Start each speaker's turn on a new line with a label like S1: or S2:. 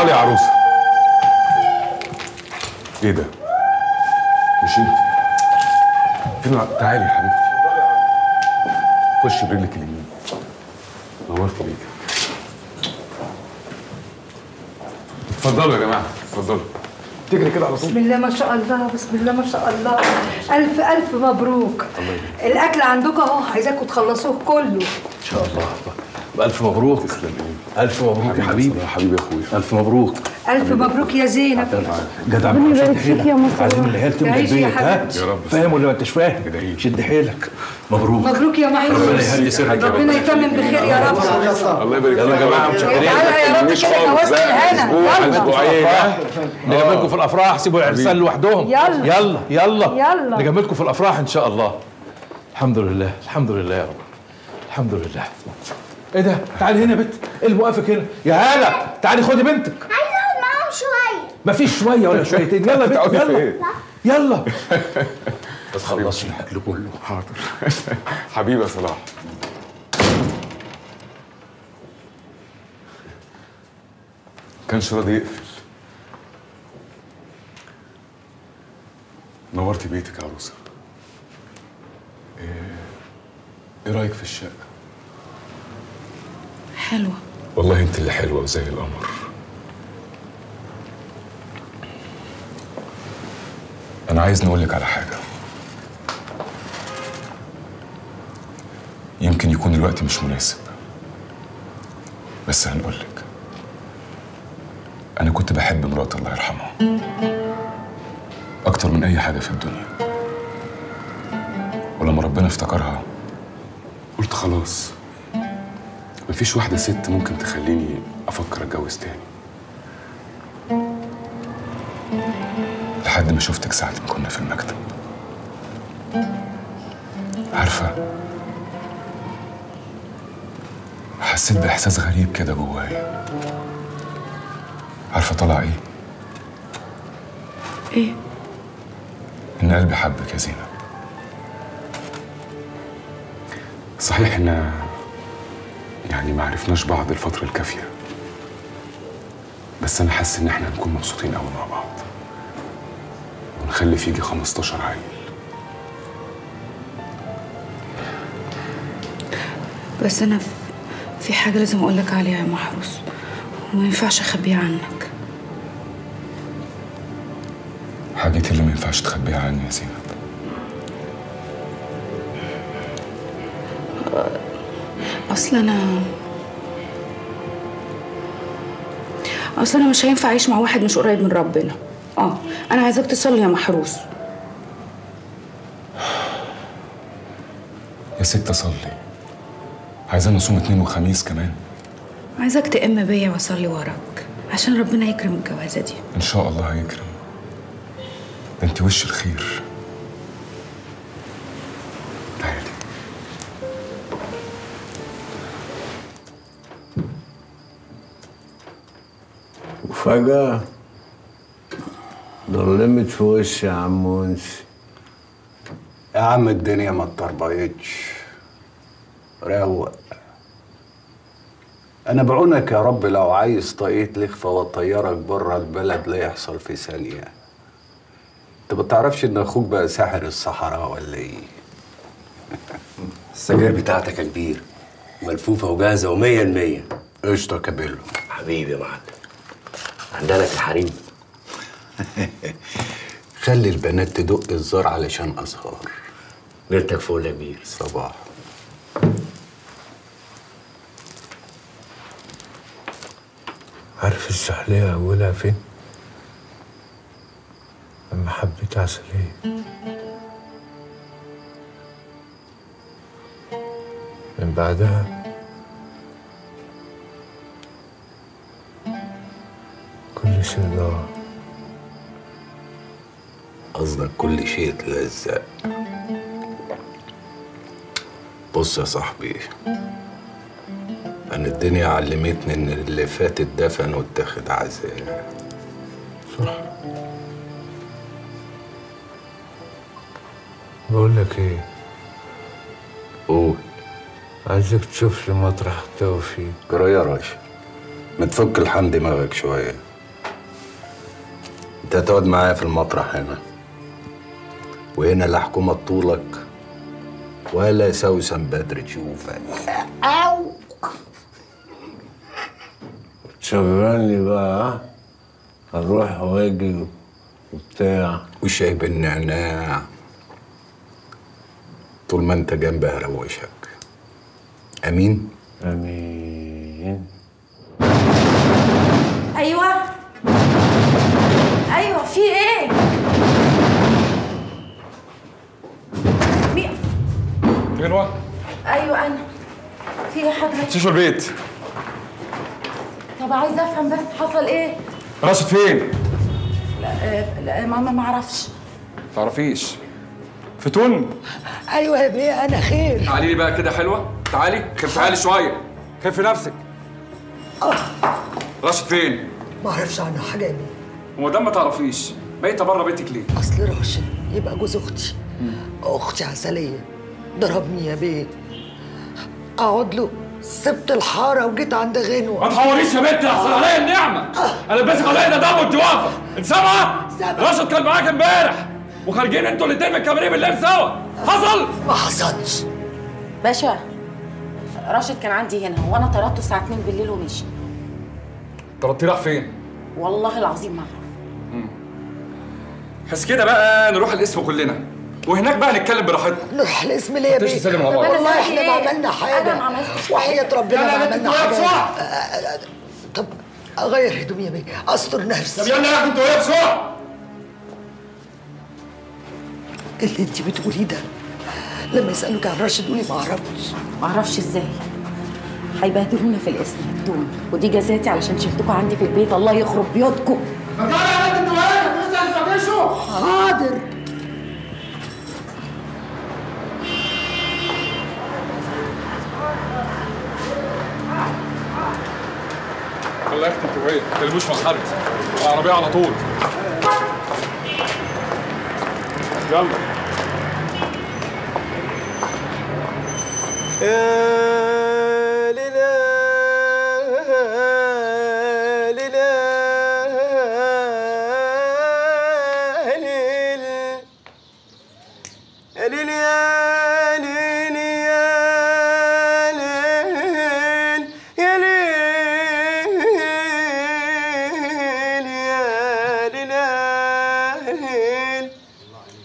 S1: اتفضلي يا عروسه ايه ده مش انت فين الع- تعالي يا حبيبتي خشي برجلك اليمين نورت بيك اتفضلوا يا جماعه اتفضلوا تجري كده على طول
S2: بسم الله ما شاء الله بسم الله ما شاء الله ألف ألف مبروك الأكل عندكم أهو عايزاكم تخلصوه كله
S3: ان شاء الله الف مبروك
S1: تسلم
S3: الف مبروك يا حبيبي
S1: يا حبيبي يا اخويا
S3: الف مبروك
S2: ألف مبروك يا زينب
S3: جدع
S4: ربنا
S3: شد
S4: يبارك فيك
S3: حيلك
S4: يا مصطفى.
S3: عايزين العيال تملى
S2: تعيش يا
S3: البيت ها
S2: حبيبتي.
S1: يا رب.
S3: فاهم ولا ما انتش فاهم
S1: ادعي.
S3: شد حيلك مبروك
S2: مبروك يا
S3: ربنا
S2: محمود
S3: يهدي سرك يا
S2: ربنا
S3: رب
S2: يتمم بخير يا رب
S1: الله يبارك
S3: يلا يا جماعه متشكرين
S2: تعالى يا رب
S1: مش
S2: كده
S1: خالص
S2: جوازة
S1: لا
S2: الهنا
S1: اسبوع
S2: يلا
S1: اسبوعين ها
S3: نجملكم في الافراح سيبوا العرسان لوحدهم
S2: يلا.
S3: يلا يلا
S2: يلا.
S3: نجملكم في الافراح ان شاء الله الحمد لله الحمد لله يا رب الحمد لله ايه ده تعالي هنا يا بنت ايه اللي موقفك هنا يا هاله تعالي خدي بنتك
S5: عايزه اقعد معاهم شويه
S3: مفيش شويه ولا شويتين يلا يا بنت
S1: تقعدي
S3: يلا
S1: فين؟
S3: يلا بس خلصي الاكل كله
S1: حاضر حبيبي يا صلاح كانش راضي يقفل نورتي بيتك يا عروسه ايه ايه رايك في الشقه
S4: حلوة
S1: والله انت اللي حلوه وزي القمر انا عايز نقول لك على حاجه يمكن يكون الوقت مش مناسب بس هنقول لك انا كنت بحب مرات الله يرحمها اكتر من اي حاجه في الدنيا ولما ربنا افتكرها قلت خلاص مفيش واحدة ست ممكن تخليني أفكر أتجوز تاني لحد ما شفتك ساعة ما كنا في المكتب عارفة حسيت بإحساس غريب كده جوايا عارفة طلع إيه؟
S4: ايه
S1: إن قلبي حبك يا زينب صحيح إن يعني ما عرفناش بعض الفترة الكافية بس أنا حاسس إن إحنا هنكون مبسوطين أوي مع بعض ونخلف يجي 15 عيل
S4: بس انا في- في حاجة لازم اقول لك عليها يا محروس وما ينفعش اخبيها عنك
S1: حاجتي اللي ما ينفعش تخبيها عني يا زينب
S4: اصل انا اصل انا مش هينفع اعيش مع واحد مش قريب من ربنا اه انا عايزاك تصلي يا محروس
S1: يا ست صلي عايزة نصوم اتنين وخميس كمان
S4: عايزاك تأم بيا واصلي وراك عشان ربنا يكرم الجوازة دي
S1: إن شاء الله هيكرم ده أنت وش الخير تعالي
S6: وفجأة ضلمت في وشي يا عم ونسي
S7: يا عم الدنيا ما اتطربقتش روق انا بعونك يا رب لو عايز طاقية لخفة واطيرك بره البلد لا يحصل في ثانية انت ما تعرفش ان اخوك بقى ساحر الصحراء ولا ايه
S8: السجاير بتاعتك يا كبير ملفوفة وجاهزة ومية المية
S7: قشطة يا كابيلو
S8: حبيبي يا معلم عندنا في الحريم
S7: خلي البنات تدق الزار علشان ازهار
S8: ليلتك فول يا كبير
S7: صباح
S6: عارف السحلية أولها فين؟ لما حبيت عسلية من بعدها كل شيء ضاع
S7: قصدك كل شيء اتلزق بص يا صاحبي انا الدنيا علمتني ان اللي فات اتدفن واتاخد عذاب
S6: بقول لك ايه
S7: قول
S6: عايزك تشوف لي مطرح توفيق
S7: جرى يا راشد ما تفك الحن دماغك شويه انت هتقعد معايا في المطرح هنا وهنا لا حكومة طولك ولا سوسن بدر تشوفك
S6: شغلني بقى هنروح واجي وبتاع
S7: وشاي بالنعناع طول ما انت جنبي هروشك امين
S6: امين
S9: ايوه ايوه في ايه مين
S1: غنوة
S9: ايوه انا في ايه حضرتك
S1: شيشو البيت
S9: طب عايزه افهم بس حصل ايه
S1: راشد فين؟
S9: آه، لا ماما ما اعرفش
S1: تعرفيش فتون
S2: ايوه يا بيه انا خير
S1: تعالي لي بقى كده حلوة تعالي خفي حالي شوية خفي نفسك راشد فين؟
S2: ما اعرفش عنه حاجه يا بيه
S1: وما دام ما تعرفيش بقيت بره بيتك ليه؟
S2: اصل راشد يبقى جوز اختي اختي عسليه ضربني يا بيه اقعد له سبت الحاره وجيت عند غنوه
S1: ما تحوريش يا بنت احسن عليا النعمة انا بسك عليا ده دم والجوافة انت سامعة؟
S2: سامعة.
S1: راشد كان معاك امبارح وخارجين انتوا الاتنين من الكباريه بالليل سوا حصل؟
S2: ما حصلش
S9: باشا راشد كان عندي هنا وانا طردته الساعه 2 بالليل ومشي
S1: طردتيه راح فين؟
S9: والله العظيم ما اعرف
S1: بس كده بقى نروح القسم كلنا وهناك بقى نتكلم براحتنا
S2: نروح الاسم ليه يا
S1: تيجي
S2: بيه
S1: تسلم على بعض.
S2: والله
S9: أنا
S2: احنا ما
S9: إيه؟
S2: عملنا
S9: أنا
S2: حاجه
S9: ما عملتش
S2: وحياه ربنا
S1: يلا
S2: ما
S1: يا بنت
S2: عملنا
S1: انتوا
S2: حاجه
S1: بسرعة.
S2: آه، آه، آه، طب اغير هدومي يا بيه استر
S1: طب
S2: نفسي
S1: يلا يا انتوا ايه بسرعة
S2: اللي انت بتقوليه ده لما يسالوك عن راشد قولي ما اعرفش
S9: ما اعرفش ازاي هيبهدلونا في الاسم هدوم ودي جزاتي علشان شلتكم عندي في البيت الله يخرب بيوتكم
S2: حاضر
S1: الله يا اختي انتوا ايه؟ ما تكلموش مع حد العربية على طول يلا
S10: يا